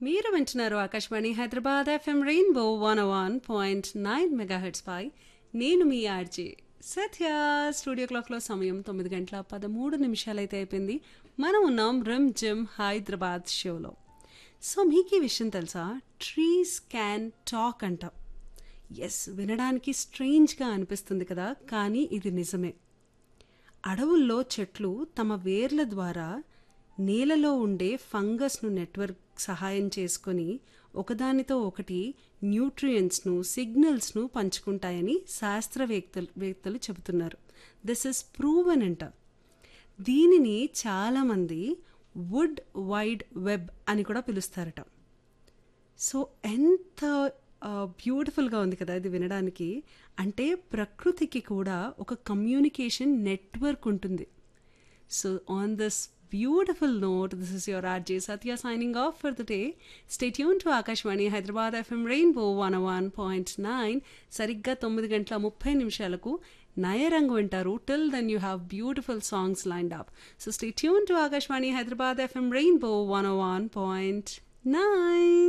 మీరు వింటున్నారు Akashvani Hyderabad FM rainbow one one point nine megahertz పై నేను మీ ఆర్జే సత్య స్టూడియో క్లాక్లో సమయం తొమ్మిది గంటల పదమూడు నిమిషాలైతే అయిపోయింది మనం ఉన్నాం రిమ్ జిమ్ హైదరాబాద్ షోలో సో మీకు ఈ విషయం తెలుసా ట్రీస్ క్యాన్ టాక్ అంట ఎస్ వినడానికి స్ట్రేంజ్గా అనిపిస్తుంది కదా కానీ ఇది నిజమే అడవుల్లో చెట్లు తమ వేర్ల ద్వారా నేలలో ఉండే ఫంగస్ను నెట్వర్క్ సహాయం చేసుకొని ఒకదానితో ఒకటి న్యూట్రియంట్స్ను సిగ్నల్స్ను పంచుకుంటాయని శాస్త్రవేత్తలు వేత్తలు చెబుతున్నారు దిస్ ఇస్ ప్రూవన్ అంట దీనిని చాలామంది వుడ్ వైడ్ వెబ్ అని కూడా పిలుస్తారట సో ఎంత బ్యూటిఫుల్గా ఉంది కదా ఇది వినడానికి అంటే ప్రకృతికి కూడా ఒక కమ్యూనికేషన్ నెట్వర్క్ ఉంటుంది so on this beautiful note this is your RJ Satya signing off for the day stay tune to Akashvani Hyderabad FM rainbow one one point nine సరిగ్గా తొమ్మిది గంటల ముప్పై నిమిషాలకు నయరంగు వింటారు till then you have beautiful songs lined up so stay tune to Akashvani Hyderabad FM rainbow one one point nine